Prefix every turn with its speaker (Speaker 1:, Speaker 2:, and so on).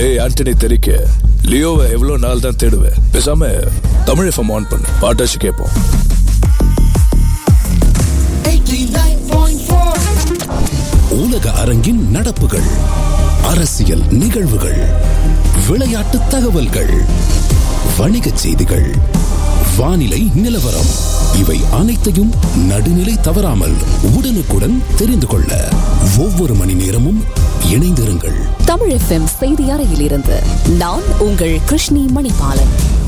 Speaker 1: டேய் ஆண்டனி தெரிக்க லியோவை எவ்வளவு நாள் தான் தேடுவேன் பேசாம தமிழ் எஃப்எம் ஆன் பண்ணு பாட்டாச்சு கேட்போம்
Speaker 2: 89.4
Speaker 3: உலக அரங்கின் நடப்புகள் அரசியல் நிகழ்வுகள் விளையாட்டு தகவல்கள் வணிகச் செய்திகள் வானிலை நிலவரம் இவை அனைத்தையும் நடுநிலை தவறாமல் உடனுக்குடன் தெரிந்து கொள்ள ஒவ்வொரு மணி நேரமும் இணைந்திருங்கள்
Speaker 4: தமிழ் எஃப்எம் செய்தி அறையிலிருந்து நான் உங்கள் கிருஷ்ணி மணிபாலன்